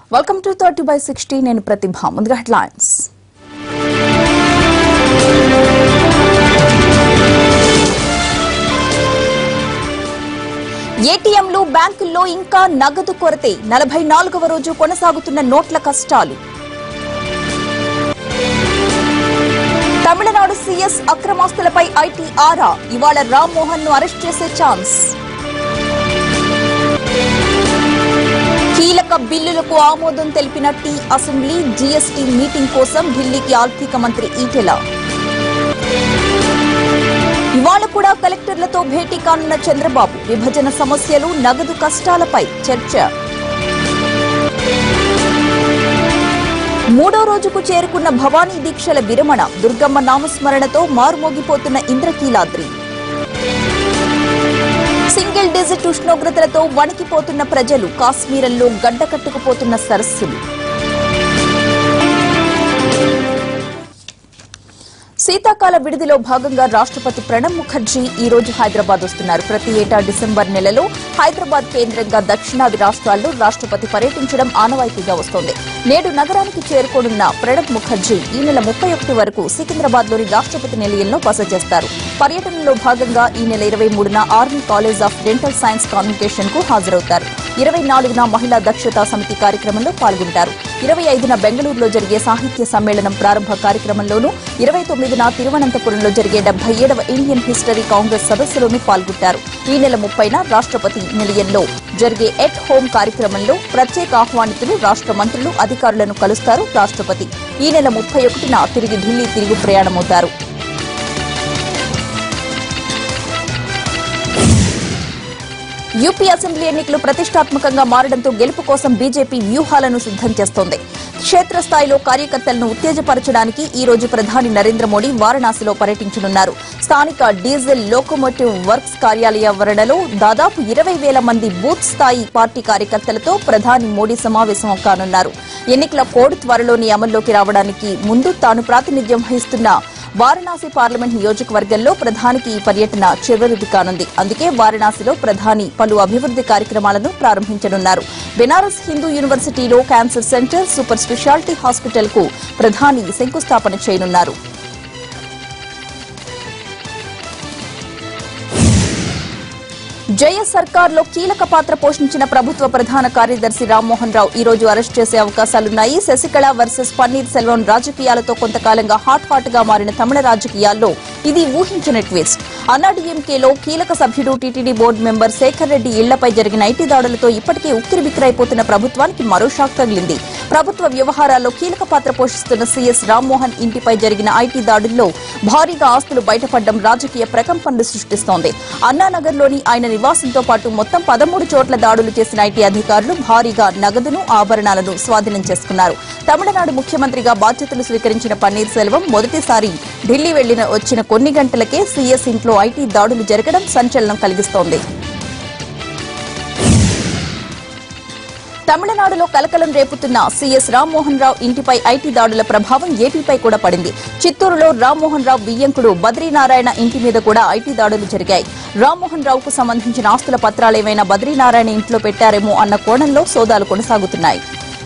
welcome to thirty by sixty నేను ప్రతిభ ముందుగా headlines ఏటీఎంలు బ్యాంకుల్లో ఇంకా నగదు కొరతే నలభై నాలుగవ రోజు కొనసాగుతున్న నోట్ల కష్టాలు తమిళనాడు సీఎస్ అక్రమాస్తులపై ఐటీ ఆరా ఇవాళ రామ్మోహన్ ను అరెస్ట్ చేసే ఛాన్స్ కీలక బిల్లులకు ఆమోదం తెలిపిన టీ అసెంబ్లీ జీఎస్టీ మీటింగ్ కోసం ఢిల్లీకి ఆర్థిక మంత్రి ఈటెల ఇవాళ కూడా కలెక్టర్లతో భేటీ కానున్న చంద్రబాబు విభజన సమస్యలు నగదు కష్టాలపై చర్చ మూడో రోజుకు చేరుకున్న భవానీ దీక్షల విరమణ దుర్గమ్మ నామస్మరణతో మారుమోగిపోతున్న ఇంద్రకీలాద్రి సింగిల్ డిజిట్ ఉష్ణోగ్రతలతో వణికిపోతున్న ప్రజలు కాశ్మీరంలో గడ్డకట్టుకుపోతున్న సరస్సులు శీతాకాల విడిదిలో భాగంగా రాష్ట్రపతి ప్రణబ్ ముఖర్జీ ఈ రోజు హైదరాబాద్ వస్తున్నారు ప్రతి ఏటా డిసెంబర్ నెలలో హైదరాబాద్ కేంద్రంగా దక్షిణాది రాష్ట్రాల్లో రాష్ట్రపతి పర్యటించడం ఆనవాయితీగా వస్తోంది నేడు నగరానికి చేరుకోనున్న ప్రణబ్ ముఖర్జీ ఈ నెల ముప్పై ఒకటి వరకు సికింద్రాబాద్ లోని రాష్ట్రపతి నిలయంలో బస చేస్తారు పర్యటనలో భాగంగా ఈ నెల ఇరవై మూడున army college of dental science convocation కు హాజరవుతారు ఇరవై నాలుగున మహిళా దక్షతా సమితి కార్యక్రమంలో పాల్గొంటారు ఇరవై ఐదున బెంగళూరులో జరిగే సాహిత్య సమ్మేళనం ప్రారంభ కార్యక్రమంలోనూ ఇరవై తొమ్మిదిన తిరువనంతపురంలో జరిగే డెబ్బై ఏడవ ఇండియన్ హిస్టరీ కాంగ్రెస్ సదస్సులోనూ పాల్గొంటారు ఈ నెల ముప్పైన రాష్ట్రపతి నిలయంలో జరిగే ఎట్ హోం కార్యక్రమంలో ప్రత్యేక ఆహ్వానితులు రాష్ట్ర మంత్రులు అధికారులను కలుస్తారు రాష్ట్రపతి ఈ నెల ముప్పై ఒకటిన తిరిగి ఢిల్లీ తిరుగు ప్రయాణమవుతారు యూపీ అసెంబ్లీ ఎన్నికలు ప్రతిష్టాత్మకంగా మారడంతో గెలుపు కోసం బీజేపీ వ్యూహాలను సిద్దం చేస్తోంది క్షేత్రస్థాయిలో కార్యకర్తలను ఉత్తేజపరచడానికి ఈ రోజు ప్రధాని నరేంద్ర మోడీ వారణాసిలో పర్యటించనున్నారు స్థానిక డీజిల్ లోకోమోటివ్ వర్క్స్ కార్యాలయావరణలో దాదాపు ఇరవై వేల మంది బూత్ స్థాయి పార్టీ కార్యకర్తలతో ప్రధాని మోడీ సమావేశం కానున్నారు ఎన్నికల కోడ్ త్వరలోని అమల్లోకి రావడానికి ముందు తాను ప్రాతినిధ్యం వహిస్తున్న వారణాసి పార్లమెంట్ నియోజకవర్గంలో ప్రధానికి ఈ పర్యటన చివరిది కానుంది అందుకే వారణాసిలో ప్రధాని పలు అభివృద్ది కార్యక్రమాలను ప్రారంభించనున్నారు బెనారస్ హిందూ యూనివర్సిటీలో cancer centre super speciality hospital కు ప్రధాని శంకుస్థాపన చేయనున్నారు జయ సర్కార్ లో కీలక పాత్ర పోషించిన ప్రభుత్వ ప్రధాన కార్యదర్శి రామ్మోహన్ రావు ఈ రోజు అరెస్ట్ చేసే అవకాశాలున్నాయి శశికళ వర్సెస్ పన్నీర్ సెల్వం రాజకీయాలతో కొంతకాలంగా హాట్ హాట్ గా మారిన తమిళ రాజకీయాల్లో ఇది ఊహించిన ట్విస్ట్ అన్నాడీఎంకేలో కీలక సభ్యుడు TTD board member Sekhar Reddy ఇళ్లపై జరిగిన ఐటీ దాడులతో ఇప్పటికే ఉక్కిరిబిక్కిరైపోతున్న ప్రభుత్వానికి మరో షాక్ తగిలింది ప్రభుత్వ వ్యవహారాల్లో కీలక పాత్ర పోషిస్తున్న సీఎస్ రామ్మోహన్ ఇంటిపై జరిగిన ఐటీ దాడుల్లో భారీగా ఆస్తులు బయటపడడం రాజకీయ ప్రకంపనలు సృష్టిస్తోంది అన్నానగర్లోని ఆయన నివాసంతో పాటు మొత్తం పదమూడు చోట్ల దాడులు చేసిన ఐటీ అధికారులు భారీగా నగదును ఆభరణాలను స్వాధీనం చేసుకున్నారు తమిళనాడు ముఖ్యమంత్రిగా బాధ్యతలు స్వీకరించిన పన్నీర్ సెల్వం మొదటిసారి ఢిల్లీ వెళ్లిన వచ్చిన కొన్ని గంటలకే సీఎస్ ఇంట్లో ఐటీ దాడులు జరగడం సంచలనం కలిగిస్తోంది తమిళనాడులో కలకలం రేపుతున్న సీఎస్ రామ్మోహన్ రావు ఇంటిపై ఐటీ దాడుల ప్రభావం ఏపీపై కూడా పడింది చిత్తూరులో రామ్మోహన్ రావు బియ్యంకుడు బద్రీనారాయణ ఇంటి మీద కూడా ఐటీ దాడులు జరిగాయి రామ్మోహన్ రావుకు సంబంధించిన ఆస్తుల పత్రాలేమైనా బద్రీనారాయణ ఇంట్లో పెట్టారేమో అన్న కోణంలో సోదాలు కొనసాగుతున్నాయి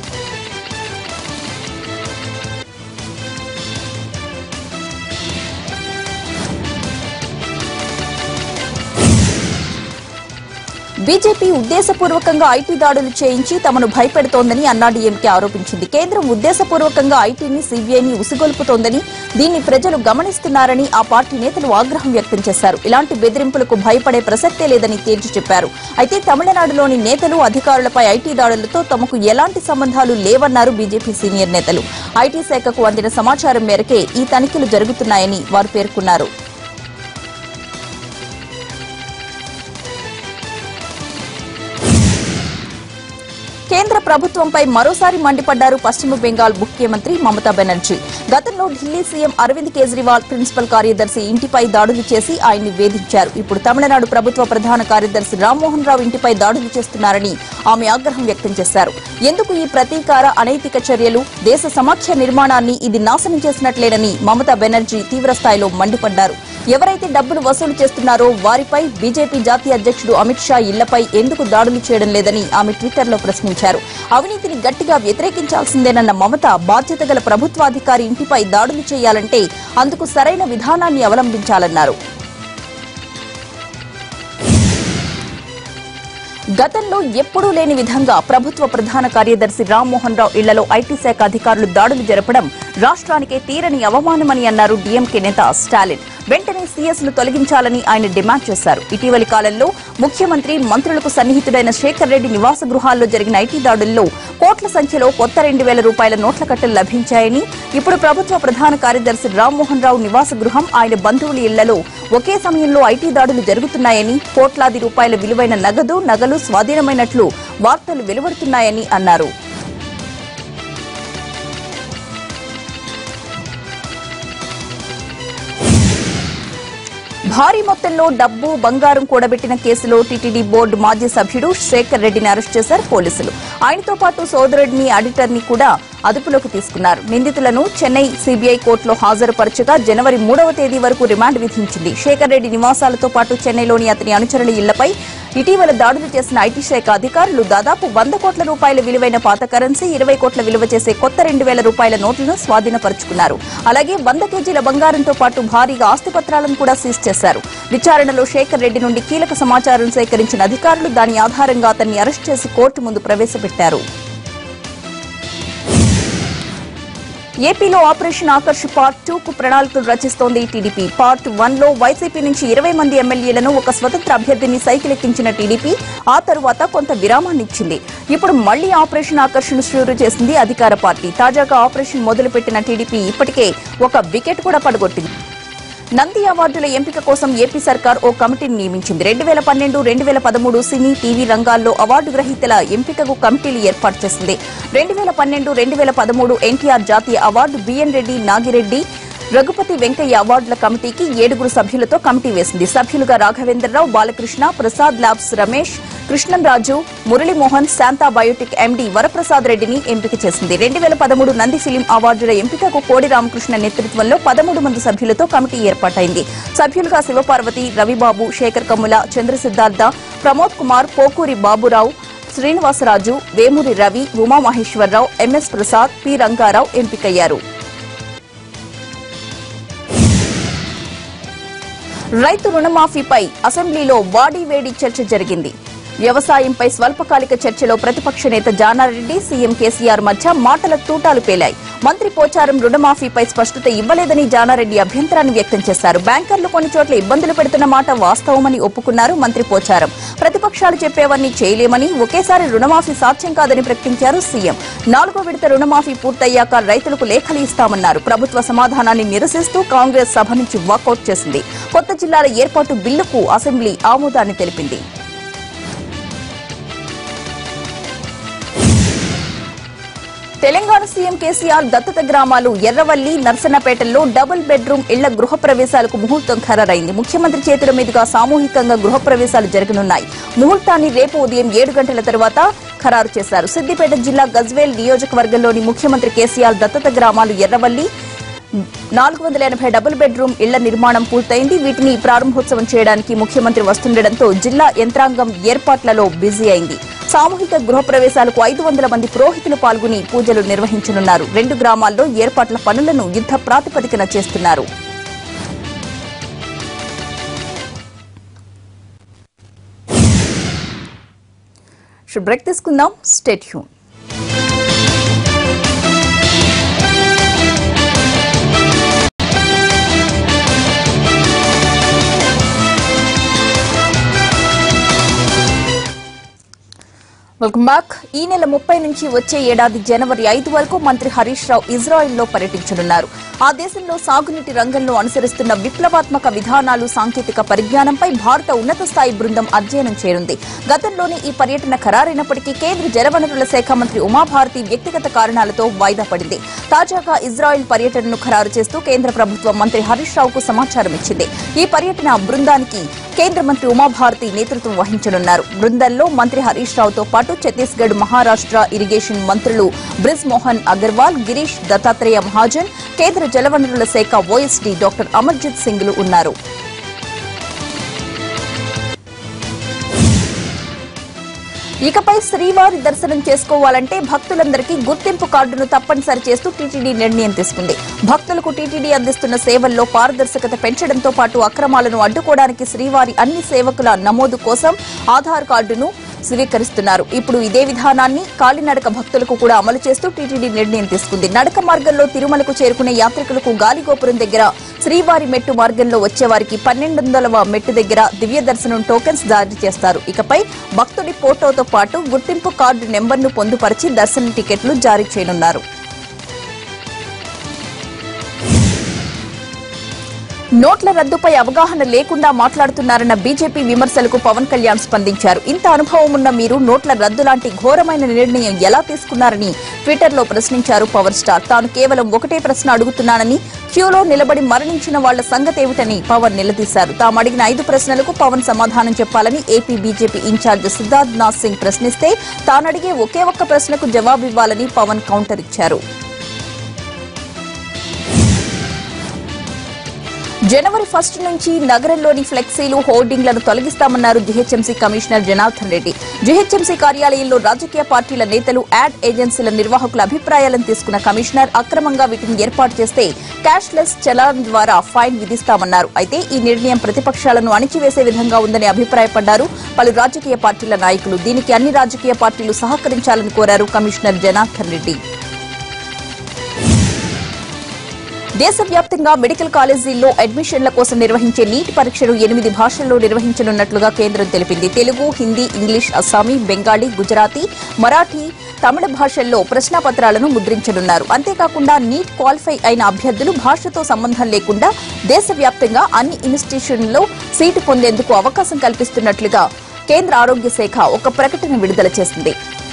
బీజేపీ ఉద్దేశపూర్వకంగా ఐటీ దాడులు చేయించి తమను భయపెడుతోందని అన్నాడీఎంకే ఆరోపించింది కేంద్రం ఉద్దేశపూర్వకంగా ఐటీని సీబీఐని ఉసిగొల్పుతోందని దీన్ని ప్రజలు గమనిస్తున్నారని ఆ పార్టీ నేతలు ఆగ్రహం వ్యక్తం చేశారు ఇలాంటి బెదిరింపులకు భయపడే ప్రసక్తే లేదని తేల్చి చెప్పారు అయితే తమిళనాడులోని నేతలు అధికారులపై ఐటీ దాడులతో తమకు ఎలాంటి సంబంధాలు లేవన్నారు బీజేపీ సీనియర్ నేతలు ఐటీ శాఖకు అందిన సమాచారం మేరకే ఈ తనిఖీలు జరుగుతున్నాయని వారు పేర్కొన్నారు కేంద్ర ప్రభుత్వంపై మరోసారి మండిపడ్డారు పశ్చిమ బెంగాల్ ముఖ్యమంత్రి మమతా బెనర్జీ గతంలో ఢిల్లీ సీఎం అరవింద్ కేజ్రీవాల్ ప్రిన్సిపల్ కార్యదర్శి ఇంటిపై దాడులు చేసి ఆయన్ని వేధించారు ఇప్పుడు తమిళనాడు ప్రభుత్వ ప్రధాన కార్యదర్శి రామ్మోహన్ రావు ఇంటిపై దాడులు చేస్తున్నారని ఆమె ఆగ్రహం వ్యక్తం చేశారు ఎందుకు ఈ ప్రతీకార అనైతిక చర్యలు దేశ సమాఖ్య నిర్మాణాన్ని ఇది నాశనం చేసినట్లేనని మమతా బెనర్జీ తీవ్రస్థాయిలో మండిపడ్డారు ఎవరైతే డబ్బులు వసూలు చేస్తున్నారో వారిపై బీజేపీ జాతీయ అధ్యక్షుడు అమిత్ షా ఇళ్లపై ఎందుకు దాడులు చేయడం లేదని ఆమె ట్విట్టర్లో ప్రశ్నించారు అవినీతిని గట్టిగా వ్యతిరేకించాల్సిందేనన్న మమత బాధ్యత గల ప్రభుత్వాధికారి ఇంటిపై దాడులు చేయాలంటే అందుకు సరైన విధానాన్ని అవలంబించాలన్నారు గతంలో ఎప్పుడూ లేని విధంగా ప్రభుత్వ ప్రధాన కార్యదర్శి రామ్మోహన్ రావు ఇళ్లలో ఐటీ శాఖ అధికారులు దాడులు జరపడం రాష్ట్రానికే తీరని అవమానమని అన్నారు డీఎంకే నేత స్టాలిన్ వెంటనే సీఎస్లు తొలగించాలని ఆయన డిమాండ్ చేశారు ఇటీవలి కాలంలో ముఖ్యమంత్రి మంత్రులకు సన్నిహితుడైన శేఖర్ రెడ్డి నివాస గృహాల్లో జరిగిన ఐటీ దాడుల్లో కోట్ల సంఖ్యలో కొత్త రెండు వేల రూపాయల నోట్ల కట్టలు లభించాయని ఇప్పుడు ప్రభుత్వ ప్రధాన కార్యదర్శి రామ్మోహన్ రావు నివాస గృహం ఆయన బంధువుల ఇళ్లలో ఒకే సమయంలో ఐటీ దాడులు జరుగుతున్నాయని కోట్లాది రూపాయల విలువైన నగదు నగలు స్వాధీనమైనట్లు వార్తలు వెలువడుతున్నాయని అన్నారు భారీ మొత్తంలో డబ్బు బంగారం కూడబెట్టిన కేసులో టీటీడీ బోర్డు మాజీ సభ్యుడు శేఖర్ రెడ్డిని అరెస్ట్ చేశారు పోలీసులు ఆయనతో పాటు సోదరుడిని ఆడిటర్ని కూడా అదుపులోకి తీసుకున్నారు నిందితులను చెన్నై సీబీఐ కోర్టులో హాజరుపరచగా జనవరి మూడవ తేదీ వరకు రిమాండ్ విధించింది శేఖర్ రెడ్డి నివాసాలతో పాటు చెన్నైలోని అతని అనుచరుల ఇళ్లపై ఇటీవల దాడులు చేసిన ఐటీ శాఖ అధికారులు దాదాపు వంద కోట్ల రూపాయల విలువైన పాత కరెన్సీ ఇరవై కోట్ల విలువ చేసే కొత్త రెండు వేల రూపాయల నోట్లను స్వాధీనపరుచుకున్నారు అలాగే వంద కేజీల బంగారంతో పాటు భారీగా ఆస్తిపత్రాలను కూడా సీజ్ చేశారు విచారణలో శేఖర్ రెడ్డి నుండి కీలక సమాచారం సేకరించిన అధికారులు దాని ఆధారంగా అతన్ని అరెస్ట్ చేసి కోర్టు ముందు ప్రవేశపెట్టారు ఏపీలో ఆపరేషన్ ఆకర్ష్ పార్ట్ టూ కు ప్రణాళికలు రచిస్తోంది టీడీపీ పార్ట్ వన్ లో వైసీపీ నుంచి ఇరవై మంది ఎమ్మెల్యేలను ఒక స్వతంత్ర అభ్యర్థిని సైకిల్ ఎక్కించిన టీడీపీ ఆ తరువాత కొంత విరామాన్ని ఇచ్చింది ఇప్పుడు మళ్లీ ఆపరేషన్ ఆకర్షణ షూరు చేసింది అధికార పార్టీ తాజాగా ఆపరేషన్ మొదలుపెట్టిన టీడీపీ ఇప్పటికే ఒక వికెట్ కూడా పడగొట్టింది నంది అవార్డుల ఎంపిక కోసం ఏపీ సర్కార్ ఓ కమిటీని నియమించింది రెండు వేల పన్నెండు రెండు వేల పదమూడు సినీ టీవీ రంగాల్లో అవార్డు గ్రహీతల ఎంపికకు కమిటీలు ఏర్పాటు చేసింది రెండు వేల పన్నెండు రెండు వేల పదమూడు ఎన్టీఆర్ జాతీయ అవార్డు బిఎన్ రెడ్డి నాగిరెడ్డి రఘుపతి వెంకయ్య అవార్డుల కమిటీకి ఏడుగురు సభ్యులతో కమిటీ వేసింది సభ్యులుగా Raghavendra Rao Balakrishna Prasad labs Ramesh Krishnam Raju Murali Mohan Shantha biotic MD Varaprasad రెడ్డిని ఎంపిక చేసింది రెండు వేల పదమూడు నంది ఫిలిం అవార్డుల ఎంపికకు కోడి రామకృష్ణ నేతృత్వంలో పదమూడు మంది సభ్యులతో కమిటీ ఏర్పాటైంది సభ్యులుగా శివపార్వతి రవిబాబు శేఖర్ కమ్ముల చంద్ర సిద్ధార్థ ప్రమోద్ కుమార్ పోకూరి బాబురావు శ్రీనివాసరాజు వేమూరి రవి ఉమామహేశ్వరరావు ఎంఎస్ ప్రసాద్ పి రంగారావు ఎంపికయ్యారు రైతు రుణమాఫీపై అసెంబ్లీలో వాడీవేడి చర్చ జరిగింది వ్యవసాయంపై స్వల్పకాలిక చర్చలో ప్రతిపక్ష నేత జానారెడ్డి సీఎం కేసీఆర్ మధ్య మాటల తూటాలు పేలాయి మంత్రి పోచారం రుణమాఫీపై స్పష్టత ఇవ్వలేదని జానారెడ్డి అభ్యంతరాన్ని వ్యక్తం చేశారు బ్యాంకర్లు కొన్ని చోట్ల ఇబ్బందులు పెడుతున్న మాట వాస్తవమని ఒప్పుకున్నారు మంత్రి పోచారం ప్రతిపక్షాలు చెప్పేవన్నీ చేయలేమని ఒకేసారి రుణమాఫీ సాధ్యం కాదని ప్రకటించారు సీఎం నాలుగో విడత రుణమాఫీ పూర్తయ్యాక రైతులకు లేఖలు ఇస్తామన్నారు ప్రభుత్వ సమాధానాన్ని నిరసిస్తూ కాంగ్రెస్ సభ నుంచి వాకౌట్ చేసింది కొత్త జిల్లాల ఏర్పాటు బిల్లుకు అసెంబ్లీ ఆమోదాన్ని తెలిపింది తెలంగాణ సీఎం కేసీఆర్ దత్తత గ్రామాలు ఎర్రవల్లి నర్సన్నపేటల్లో డబుల్ బెడ్రూమ్ ఇళ్ల గృహ ప్రవేశాలకు ముహూర్తం ఖరారైంది ముఖ్యమంత్రి చేతుల మీదుగా సామూహికంగా గృహ ప్రవేశాలు జరగనున్నాయి ముహూర్తాన్ని రేపు ఉదయం ఏడు గంటల తర్వాత ఖరారు చేశారు సిద్దిపేట జిల్లా గజ్వేల్ నియోజకవర్గంలోని ముఖ్యమంత్రి కేసీఆర్ దత్తత గ్రామాలు ఎర్రవల్లి నాలుగు వందల ఎనభై డబుల్ బెడ్రూమ్ ఇళ్ల నిర్మాణం పూర్తయింది వీటిని ప్రారంభోత్సవం చేయడానికి ముఖ్యమంత్రి వస్తుండటంతో జిల్లా యంత్రాంగం ఏర్పాట్లలో బిజీ అయింది సామూహిక గృహప్రవేశాలకు ఐదు వందల మంది పురోహితులు పాల్గొని పూజలు నిర్వహించనున్నారు రెండు గ్రామాల్లో ఏర్పాట్ల పనులను యుద్ధ ప్రాతిపదికన చేస్తున్నారు బ్రేక్ తీసుకుందాం స్టేట్ హ్యూన్ వెల్కమ్ బ్యాక్ ఈ నెల ముప్పై నుంచి వచ్చే ఏడాది జనవరి ఐదు వరకు మంత్రి హరీష్ రావు ఇజ్రాయెల్లో పర్యటించనున్నారు ఆ దేశంలో సాగునీటి రంగంలో అనుసరిస్తున్న విప్లవాత్మక విధానాలు సాంకేతిక పరిజ్ఞానంపై భారత ఉన్నత స్థాయి బృందం అధ్యయనం చేరింది గతంలోనే ఈ పర్యటన ఖరారైనప్పటికీ కేంద్ర జలవనరుల శాఖ మంత్రి ఉమాభారతి వ్యక్తిగత కారణాలతో వాయిదా పడింది తాజాగా ఇజ్రాయెల్ పర్యటనను ఖరారు చేస్తూ కేంద్ర ప్రభుత్వం మంత్రి హరీష్ రావుకు సమాచారం ఇచ్చింది ఈ పర్యటన బృందానికి కేంద్ర మంత్రి ఉమాభారతి నేతృత్వం వహించనున్నారు బృందంలో మంత్రి హరీష్ రావుతో పాటు ఛత్తీస్గఢ్ మహారాష్ట్ర ఇరిగేషన్ మంత్రులు బ్రిజ్ మోహన్ అగర్వాల్ గిరీష్ దత్తాత్రేయ మహాజన్ కేంద్ర జలవనరుల శాఖ ఓఎస్డీ డాక్టర్ అమర్జిత్ సింగ్లు ఉన్నారు ఇకపై శ్రీవారి దర్శనం చేసుకోవాలంటే భక్తులందరికీ గుర్తింపు కార్డును తప్పనిసరి చేస్తూ టీటీడీ నిర్ణయం తీసుకుంది భక్తులకు టీటీడీ అందిస్తున్న సేవల్లో పారదర్శకత పెంచడంతో పాటు అక్రమాలను అడ్డుకోవడానికి శ్రీవారి అన్ని సేవకుల నమోదు కోసం ఆధార్ కార్డును స్వీకరిస్తున్నారు ఇప్పుడు ఇదే విధానాన్ని కాలినడక భక్తులకు కూడా అమలు చేస్తూ టీటీడీ నిర్ణయం తీసుకుంది నడక మార్గంలో తిరుమలకు చేరుకునే యాత్రికులకు గాలిగోపురం దగ్గర శ్రీవారి మెట్టు మార్గంలో వచ్చేవారికి పన్నెండు వందలవ మెట్టు దగ్గర దివ్య దర్శనం టోకెన్స్ జారీ చేస్తారు ఇకపై భక్తుడి ఫోటోతో పాటు గుర్తింపు కార్డు నెంబర్ను పొందుపరిచి దర్శన టికెట్లు జారీ చేయనున్నారు నోట్ల రద్దుపై అవగాహన లేకుండా మాట్లాడుతున్నారన్న బీజేపీ విమర్శలకు పవన్ కళ్యాణ్ స్పందించారు ఇంత అనుభవం ఉన్న మీరు నోట్ల రద్దు లాంటి ఘోరమైన నిర్ణయం ఎలా తీసుకున్నారని ట్విట్టర్లో ప్రశ్నించారు పవర్ స్టార్ తాను కేవలం ఒకటే ప్రశ్న అడుగుతున్నానని క్యూలో నిలబడి మరణించిన వాళ్ల సంగతేమిటని పవన్ నిలదీశారు తాము అడిగిన ఐదు ప్రశ్నలకు పవన్ సమాధానం చెప్పాలని AP BJP incharge Siddharth Nath Singh ప్రశ్నిస్తే తానడిగే ఒకే ఒక్క ప్రశ్నకు జవాబివ్వాలని పవన్ కౌంటర్ ఇచ్చారు జనవరి ఫస్ట్ నుంచి నగరంలోని ఫ్లెక్సీలు హోర్డింగ్లను తొలగిస్తామన్నారు GHMC commissioner Janardhan Reddy GHMC కార్యాలయంలో రాజకీయ పార్టీల నేతలు యాడ్ ఏజెన్సీల నిర్వాహకుల అభిప్రాయాలను తీసుకున్న కమిషనర్ అక్రమంగా వీటిని ఏర్పాటు చేస్తే క్యాష్లెస్ చలాన్ ద్వారా ఫైన్ విధిస్తామన్నారు అయితే ఈ నిర్ణయం ప్రతిపక్షాలను అణిచివేసే విధంగా ఉందని అభిప్రాయపడ్డారు పలు రాజకీయ పార్టీల నాయకులు దీనికి అన్ని రాజకీయ పార్టీలు సహకరించాలని కోరారు కమిషనర్ జనార్దన్ రెడ్డి దేశవ్యాప్తంగా మెడికల్ కాలేజీల్లో అడ్మిషన్ల కోసం నిర్వహించే నీట్ పరీక్షను ఎనిమిది భాషల్లో నిర్వహించనున్నట్లుగా కేంద్రం తెలిపింది తెలుగు హిందీ ఇంగ్లీష్ అస్సామీ బెంగాలీ గుజరాతీ మరాఠీ తమిళ భాషల్లో ప్రశ్నాపత్రాలను ముద్రించనున్నారు అంతేకాకుండా నీట్ క్వాలిఫై అయిన అభ్యర్థులు భాషతో సంబంధం లేకుండా దేశవ్యాప్తంగా అన్ని ఇన్స్టిట్యూషన్లలో సీటు పొందేందుకు అవకాశం కల్పిస్తున్నట్లుగా కేంద్ర ఆరోగ్య శాఖ ఒక ప్రకటన విడుదల చేసింది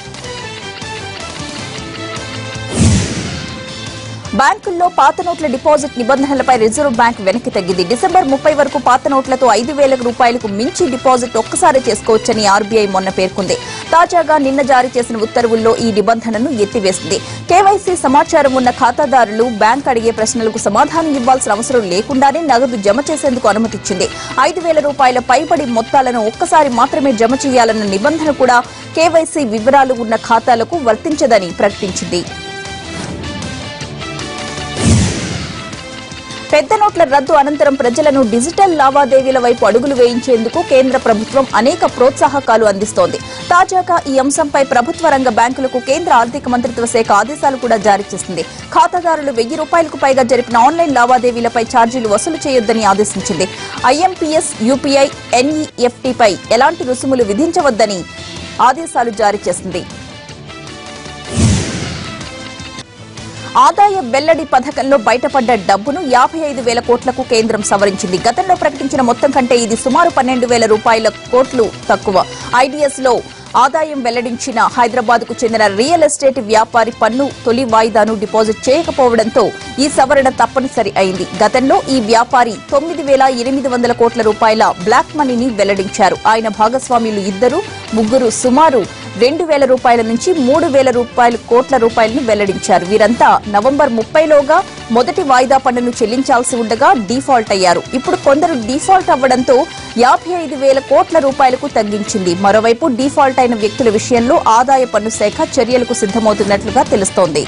బ్యాంకుల్లో పాత నోట్ల డిపాజిట్ నిబంధనలపై రిజర్వ్ బ్యాంక్ వెనక్కి తగ్గింది డిసెంబర్ ముప్పై వరకు పాత నోట్లతో ఐదు వేల రూపాయలకు మించి డిపాజిట్ ఒక్కసారి చేసుకోవచ్చని ఆర్బీఐ మొన్న పేర్కొంది తాజాగా నిన్న జారీ చేసిన ఉత్తర్వుల్లో ఈ నిబంధనను ఎత్తివేసింది కేవైసీ సమాచారం ఉన్న ఖాతాదారులు బ్యాంక్ అడిగే ప్రశ్నలకు సమాధానం ఇవ్వాల్సిన అవసరం లేకుండానే నగదు జమ చేసేందుకు అనుమతిచ్చింది ఐదు వేల రూపాయల పైబడి మొత్తాలను ఒక్కసారి మాత్రమే జమ చేయాలన్న నిబంధన కూడా కేవైసీ వివరాలు ఉన్న ఖాతాలకు వర్తించదని ప్రకటించింది పెద్ద నోట్ల రద్దు అనంతరం ప్రజలను డిజిటల్ లావాదేవీల వైపు అడుగులు వేయించేందుకు కేంద్ర ప్రభుత్వం అనేక ప్రోత్సాహకాలు అందిస్తోంది తాజాగా ఈ అంశంపై ప్రభుత్వ రంగ బ్యాంకులకు కేంద్ర ఆర్థిక మంత్రిత్వ శాఖ ఆదేశాలు కూడా జారీ చేసింది ఖాతాదారులు వెయ్యి రూపాయలకు పైగా జరిపిన ఆన్లైన్ లావాదేవీలపై ఛార్జీలు వసూలు చేయొద్దని ఆదేశించింది ఐఎంపీఎస్ యూపీఐ ఎన్ఈఎఫ్టీపై ఎలాంటి రుసుములు విధించవద్దని ఆదేశాలు జారీ చేసింది ఆదాయ వెల్లడి పథకంలో బయటపడ్డ డబ్బును యాభై ఐదు వేల కోట్లకు కేంద్రం సవరించింది గతంలో ప్రకటించిన మొత్తం కంటే ఇది సుమారు పన్నెండు వేల రూపాయల కోట్లు తక్కువ ఐడిఎస్ లో ఆదాయం వెల్లడించిన హైదరాబాద్ కు చెందిన రియల్ ఎస్టేట్ వ్యాపారి పన్ను తొలి వాయిదాను డిపాజిట్ చేయకపోవడంతో ఈ సవరణ తప్పనిసరి అయింది గతంలో ఈ వ్యాపారి తొమ్మిది వేల ఎనిమిది వందల కోట్ల రూపాయల బ్లాక్ మనీని వెల్లడించారు ఆయన భాగస్వాములు ఇద్దరు ముగ్గురు సుమారు రెండు వేల రూపాయల నుంచి మూడు వేల రూపాయల కోట్ల రూపాయలను వెల్లడించారు వీరంతా నవంబర్ ముప్పైలోగా మొదటి వాయిదా పన్నును చెల్లించాల్సి ఉండగా డీఫాల్ట్ అయ్యారు ఇప్పుడు కొందరు డీఫాల్ట్ అవ్వడంతో యాభై ఐదు వేల కోట్ల రూపాయలకు తగ్గించింది మరోవైపు డీఫాల్ట్ అయిన వ్యక్తుల విషయంలో ఆదాయ పన్ను శాఖ చర్యలకు సిద్దమవుతున్నట్లుగా తెలుస్తోంది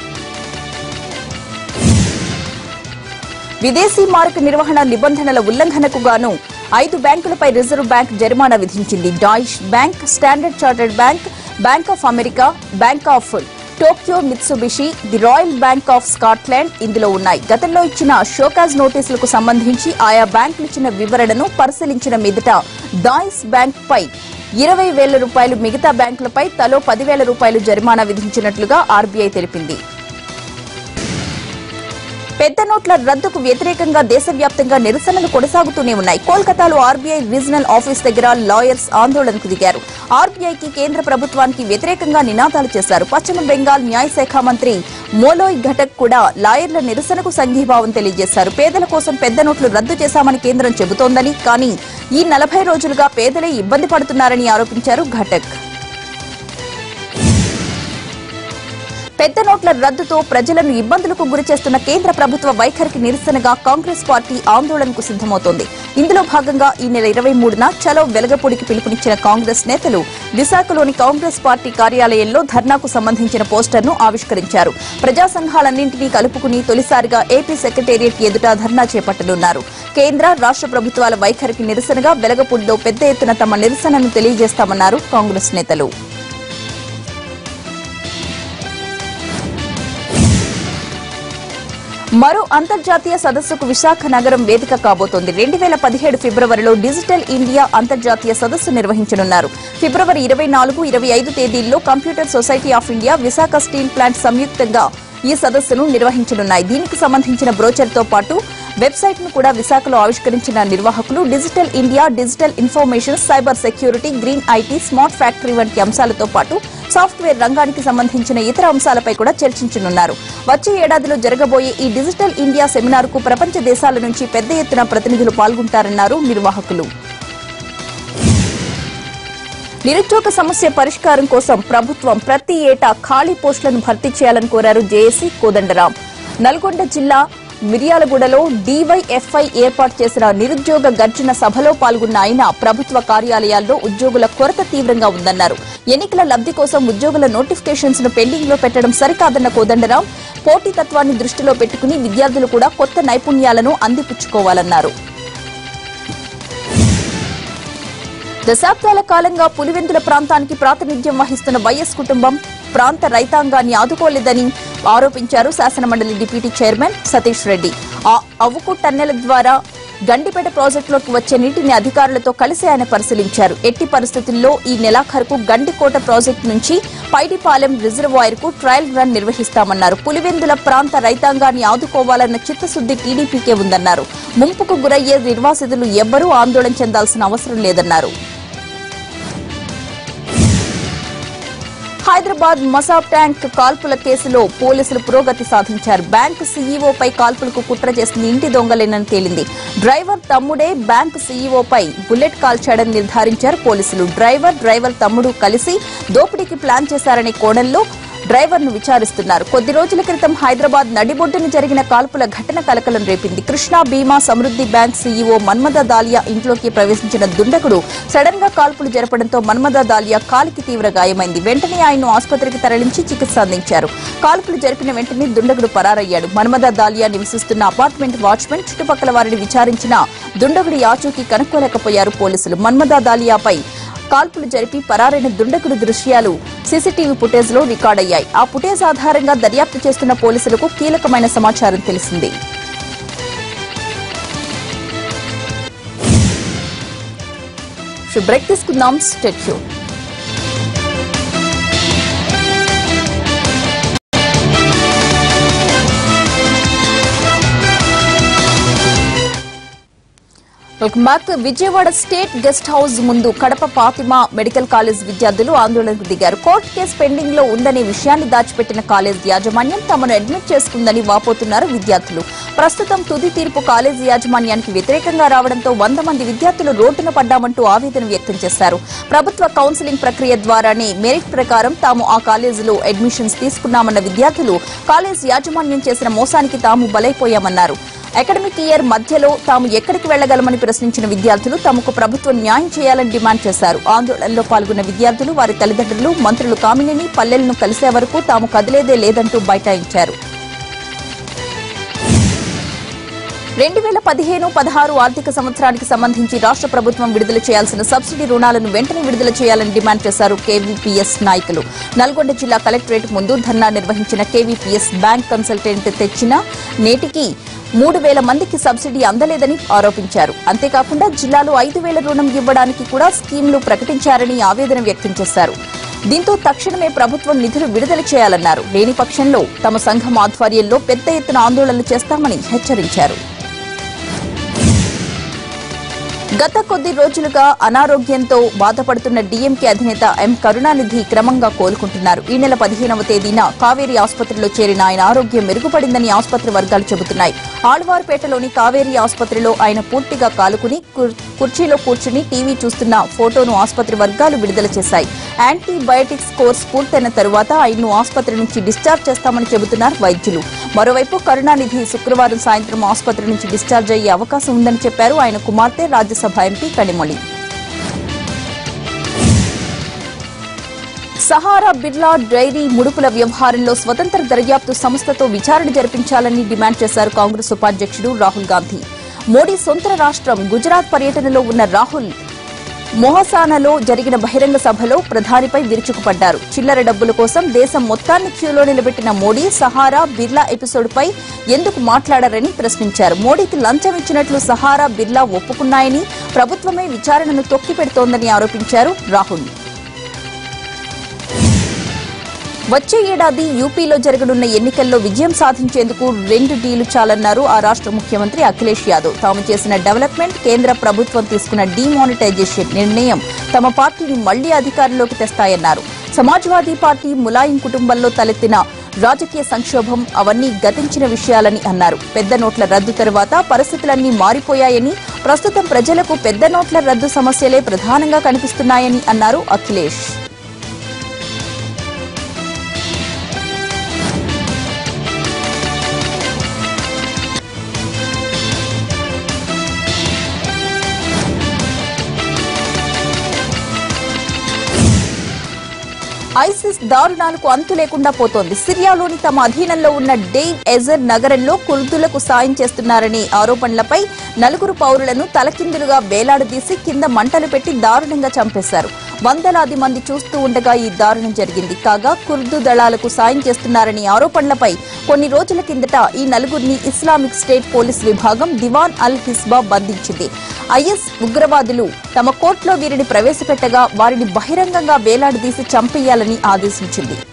విదేశీ మార్క్ నిర్వహణ నిబంధనల ఉల్లంఘనకు గాను ఐదు బ్యాంకులపై రిజర్వ్ బ్యాంక్ జరిమానా విధించింది Deutsche Bank Standard Chartered Bank Bank of America Bank of Tokyo Mitsubishi the Royal Bank of Scotland ఇందులో ఉన్నాయి గతంలో ఇచ్చిన షోకాజ్ నోటీసులకు సంబంధించి ఆయా బ్యాంకులు ఇచ్చిన వివరణను పరిశీలించిన మీదట డాయిస్ బ్యాంక్ పై ఇరవై వేల రూపాయలు మిగతా బ్యాంకులపై తలో పదివేల రూపాయలు జరిమానా విధించినట్లుగా ఆర్బీఐ తెలిపింది పెద్ద నోట్ల రద్దుకు వ్యతిరేకంగా దేశవ్యాప్తంగా నిరసనలు కొనసాగుతూనే ఉన్నాయి కోల్కతాలో ఆర్బీఐ రీజనల్ ఆఫీస్ దగ్గర లాయర్స్ ఆందోళనకు దిగారు ఆర్బీఐకి కేంద్ర ప్రభుత్వానికి వ్యతిరేకంగా నినాదాలు చేశారు పశ్చిమ బెంగాల్ న్యాయశాఖ మంత్రి మోలోయ్ ఘటక్ కూడా లాయర్ల నిరసనకు సంఘీభావం తెలియజేశారు పేదల కోసం పెద్ద నోట్లు రద్దు చేశామని కేంద్రం చెబుతోందని కానీ ఈ నలభై రోజులుగా పేదలే ఇబ్బంది పడుతున్నారని ఆరోపించారు ఘటక్ పెద్ద నోట్ల రద్దుతో ప్రజలను ఇబ్బందులకు గురిచేస్తున్న కేంద్ర ప్రభుత్వ వైఖరికి నిరసనగా కాంగ్రెస్ పార్టీ ఆందోళనకు సిద్దమవుతోంది ఇందులో భాగంగా ఈ నెల ఇరవై మూడున చలో వెలగపూడికి పిలుపునిచ్చిన కాంగ్రెస్ నేతలు విశాఖలోని కాంగ్రెస్ పార్టీ కార్యాలయంలో ధర్నాకు సంబంధించిన పోస్టర్ను ఆవిష్కరించారు ప్రజా సంఘాలన్నింటినీ కలుపుకుని తొలిసారిగా ఏపీ సెక్రటేరియట్ ఎదుట ధర్నా చేపట్టనున్నారు కేంద్ర రాష్ట్ర ప్రభుత్వాల వైఖరికి నిరసనగా వెలగపూడిలో పెద్ద ఎత్తున తమ నిరసనను తెలియజేస్తామన్నారు కాంగ్రెస్ నేతలు మరో అంతర్జాతీయ సదస్సుకు విశాఖ నగరం వేదిక కాబోతోంది రెండు వేల పదిహేడు ఫిబ్రవరిలో డిజిటల్ ఇండియా అంతర్జాతీయ సదస్సు నిర్వహించనున్నారు ఫిబ్రవరి ఇరవై నాలుగు ఇరవై ఐదు తేదీల్లో Computer Society of India Visakha steel plant సంయుక్తంగా ఈ సదస్సును నిర్వహించనున్నాయి దీనికి సంబంధించిన బ్రోచర్తో పాటు వెబ్సైట్ ను కూడా విశాఖలో ఆవిష్కరించిన నిర్వాహకులు digital India digital information cyber security green IT smart factory వంటి అంశాలతో పాటు సాఫ్ట్వేర్ రంగానికి సంబంధించిన ఇతర అంశాలపై కూడా చర్చించనున్నారు వచ్చే ఏడాదిలో జరగబోయే ఈ డిజిటల్ ఇండియా సెమినార్ కు ప్రపంచ దేశాల నుంచి పెద్ద ఎత్తున ప్రతినిధులు పాల్గొంటారన్నారు నిర్వాహకులు నిరుద్యోగ సమస్య పరిష్కారం కోసం ప్రభుత్వం ప్రతి ఏటా ఖాళీ పోస్టులను భర్తీ చేయాలని కోరారు జేఏసీ కోదండరాం నల్గొండ జిల్లా మిర్యాలగూడలో డీవైఎఫ్ఐ ఏర్పాటు చేసిన నిరుద్యోగ గర్జన సభలో పాల్గొన్న ఆయన ప్రభుత్వ కార్యాలయాల్లో ఉద్యోగుల కొరత తీవ్రంగా ఉందన్నారు ఎన్నికల లబ్ధి కోసం ఉద్యోగుల నోటిఫికేషన్స్ ను పెండింగ్ లో పెట్టడం సరికాదన్న కోదండరాం పోటీతత్వాన్ని దృష్టిలో పెట్టుకుని విద్యార్థులు కూడా కొత్త నైపుణ్యాలను అందిపుచ్చుకోవాలన్నారు దశాబ్దాల కాలంగా పులివెందుల ప్రాంతానికి ప్రాతినిధ్యం వహిస్తున్న వైఎస్ కుటుంబం ప్రాంత రైతాంగాన్ని ఆదుకోలేదని ఆరోపించారు శాసనమండలి డిప్యూటీ చైర్మన్ సతీష్ రెడ్డి ఆ అవుకు టన్నెల ద్వారా గండిపేట ప్రాజెక్టులోకి వచ్చే నీటిని అధికారులతో కలిసి ఆయన పరిశీలించారు ఎట్టి పరిస్థితుల్లో ఈ నెలాఖరుకు గండికోట ప్రాజెక్టు నుంచి పైడిపాలెం రిజర్వాయర్ కు ట్రయల్ రన్ నిర్వహిస్తామన్నారు పులివెందుల ప్రాంత రైతాంగాన్ని ఆదుకోవాలన్న చిత్తశుద్ది టీడీపీకే ఉందన్నారు ముంపుకు గురయ్యే నిర్వాసితులు ఎవ్వరూ ఆందోళన చెందాల్సిన అవసరం లేదన్నారు హైదరాబాద్ మసాబ్ ట్యాంక్ కాల్పుల కేసులో పోలీసులు పురోగతి సాధించారు బ్యాంకు సీఈఓపై కాల్పులకు కుట్ర చేసింది ఇంటి దొంగలేనని తేలింది డ్రైవర్ తమ్ముడే బ్యాంకు సీఈఓపై బుల్లెట్ కాల్చాడని నిర్ధారించారు పోలీసులు డ్రైవర్ డ్రైవర్ తమ్ముడు కలిసి దోపిడీకి ప్లాన్ చేశారనే కోణంలో డ్రైవర్ ను విచారిస్తున్నారు కొద్ది రోజుల క్రితం హైదరాబాద్ నడిబొడ్డున జరిగిన కాల్పుల ఘటన కలకలం రేపింది కృష్ణా బీమా సమృద్ధి బ్యాంక్ సీఈఓ మన్మద దాలియా ఇంట్లోకి ప్రవేశించిన దుండగుడు సడన్ గా కాల్పులు జరపడంతో మన్మద దాలియా కాలికి తీవ్ర గాయమైంది వెంటనే ఆయన్ను ఆసుపత్రికి తరలించి చికిత్స అందించారు కాల్పులు జరిపిన వెంటనే దుండగుడు పరారయ్యాడు మన్మద దాలియా నివసిస్తున్న అపార్ట్మెంట్ వాచ్మెన్ చుట్టుపక్కల వారిని విచారించిన దుండగుడి ఆచూకీ కనుక్కోలేకపోయారు పోలీసులు మన్మద దాలియాపై కాల్పులు జరిపి పరారైన దుండగుడు దృశ్యాలు సీసీటీవీ ఫుటేజ్ లో రికార్డయ్యాయి ఆ ఫుటేజ్ ఆధారంగా దర్యాప్తు చేస్తున్న పోలీసులకు కీలకమైన సమాచారం తెలిసింది బ్రేక్ తీసుకుందాం స్టెచ్యూ welcome back Vijayawada state guest house ముందు కడప ఫాతిమా మెడికల్ కాలేజ్ విద్యార్థులు ఆందోళనకు దిగారు కోర్టు కేసు పెండింగ్ లో ఉందనే విషయాన్ని దాచిపెట్టిన కాలేజ్ యాజమాన్యం తమను అడ్మిట్ చేసుకుందని వాపోతున్నారు విద్యార్థులు ప్రస్తుతం తుది తీర్పు కాలేజీ యాజమాన్యానికి వ్యతిరేకంగా రావడంతో వంద మంది విద్యార్థులు రోడ్డున పడ్డామంటూ ఆవేదన వ్యక్తం చేశారు ప్రభుత్వ కౌన్సిలింగ్ ప్రక్రియ ద్వారానే మెరిట్ ప్రకారం తాము ఆ కాలేజీలో అడ్మిషన్స్ తీసుకున్నామన్న విద్యార్థులు కాలేజ్ యాజమాన్యం చేసిన మోసానికి తాము బలైపోయామన్నారు అకాడమిక్ ఇయర్ మధ్యలో తాము ఎక్కడికి వెళ్లగలమని ప్రశ్నించిన విద్యార్థులు తమకు ప్రభుత్వం న్యాయం చేయాలని డిమాండ్ చేశారు ఆందోళనలో పాల్గొన్న విద్యార్థులు వారి తల్లిదండ్రులు మంత్రులు కామినేని పల్లెలను కలిసే వరకు తాము కదిలేదే లేదంటూ బైఠాయించారు రెండు వేల పదిహేను పదహారు ఆర్థిక సంవత్సరానికి సంబంధించి రాష్ట్ర ప్రభుత్వం విడుదల చేయాల్సిన సబ్సిడీ రుణాలను వెంటనే విడుదల చేయాలని డిమాండ్ చేశారు కేవీపీఎస్ నాయకులు నల్గొండ జిల్లా కలెక్టరేట్ ముందు ధర్నా నిర్వహించిన కేవీపీఎస్ బ్యాంక్ కన్సల్టెంట్ తెచ్చిన నేటికి మూడు వేల మందికి సబ్సిడీ అందలేదని ఆరోపించారు అంతేకాకుండా జిల్లాలో ఐదు వేల రుణం ఇవ్వడానికి కూడా స్కీంలు ప్రకటించారని ఆవేదన వ్యక్తం చేశారు దీంతో తక్షణమే ప్రభుత్వం నిధులు విడుదల చేయాలన్నారు లేని పక్షంలో తమ సంఘం ఆధ్వర్యంలో పెద్ద ఎత్తున ఆందోళనలు చేస్తామని హెచ్చరించారు గత కొద్ది రోజులుగా అనారోగ్యంతో బాధపడుతున్న డీఎంకే అధినేత ఎం కరుణానిధి క్రమంగా కోలుకుంటున్నారు ఈ నెల పదిహేనవ తేదీన కావేరీ ఆసుపత్రిలో చేరిన ఆయన ఆరోగ్యం మెరుగుపడిందని ఆసుపత్రి వర్గాలు చెబుతున్నాయి ఆళ్వార్పేటలోని కావేరీ ఆసుపత్రిలో ఆయన పూర్తిగా కాలుకుని కుర్- కుర్చీలో కూర్చుని టీవీ చూస్తున్న ఫోటోను ఆసుపత్రి వర్గాలు విడుదల చేశాయి యాంటీబయాటిక్స్ కోర్స్ పూర్తయిన తరువాత ఆయన్ను ఆసుపత్రి నుంచి డిశ్చార్జ్ చేస్తామని చెబుతున్నారు వైద్యులు మరోవైపు కరుణానిధి శుక్రవారం సాయంత్రం ఆసుపత్రి నుంచి డిశ్చార్జ్ అయ్యే అవకాశం ఉందని చెప్పారు ఆయన కుమార్తె రాజ్యసభ ఎంపీ కనిమొళి సహారా బిర్లా డైరీ ముడుపుల వ్యవహారంలో స్వతంత్ర దర్యాప్తు సంస్థతో విచారణ జరిపించాలని డిమాండ్ చేశారు కాంగ్రెస్ ఉపాధ్యక్షుడు రాహుల్ గాంధీ మోడీ సొంత రాష్ట్రం గుజరాత్ పర్యటనలో ఉన్న రాహుల్ మొహసానాలో జరిగిన బహిరంగ సభలో ప్రధానిపై విరుచుకుపడ్డారు చిల్లర డబ్బుల కోసం దేశం మొత్తాన్ని క్యూలో నిలబెట్టిన మోడీ సహారా బిర్లా ఎపిసోడ్పై ఎందుకు మాట్లాడారని ప్రశ్నించారు మోడీకి లంచం ఇచ్చినట్లు సహారా బిర్లా ఒప్పుకున్నాయని ప్రభుత్వమే విచారణను తొక్కిపెడుతోందని ఆరోపించారు రాహుల్ వచ్చే ఏడాది యూపీలో జరగనున్న ఎన్నికల్లో విజయం సాధించేందుకు రెండు డీలు చాలన్నారు ఆ రాష్ట్ర ముఖ్యమంత్రి అఖిలేష్ యాదవ్ తాము చేసిన డెవలప్మెంట్ కేంద్ర ప్రభుత్వం తీసుకున్న డీమానిటైజేషన్ నిర్ణయం తమ పార్టీని మళ్లీ అధికారంలోకి తెస్తాయన్నారు సమాజ్వాదీ పార్టీ ములాయం కుటుంబంలో తలెత్తిన రాజకీయ సంక్షోభం అవన్నీ గతించిన విషయాలని అన్నారు పెద్ద నోట్ల రద్దు తర్వాత పరిస్థితులన్నీ మారిపోయాయని ప్రస్తుతం ప్రజలకు పెద్ద నోట్ల రద్దు సమస్యలే ప్రధానంగా కనిపిస్తున్నాయని అన్నారు అఖిలేష్ ఐసిస్ దారుణాలకు అంతు లేకుండా పోతోంది సిరియాలోని తమ అధీనంలో ఉన్న డెయిన్ ఎజర్ నగరంలో కుర్దులకు సాయం చేస్తున్నారనే ఆరోపణలపై నలుగురు పౌరులను తలకిందులుగా వేలాడదీసి కింద మంటలు పెట్టి దారుణంగా చంపేశారు వందలాది మంది చూస్తూ ఉండగా ఈ దారుణం జరిగింది కాగా కుర్దు దళాలకు సాయం చేస్తున్నారనే ఆరోపణలపై కొన్ని రోజుల కిందట ఈ నలుగురిని ఇస్లామిక్ స్టేట్ పోలీస్ విభాగం దివాన్ అల్ హిస్బా బంధించింది ఐఎస్ ఉగ్రవాదులు తమ కోర్టులో వీరిని ప్రవేశపెట్టగా వారిని బహిరంగంగా వేలాడదీసి చంపేయాలని ఆదేశించింది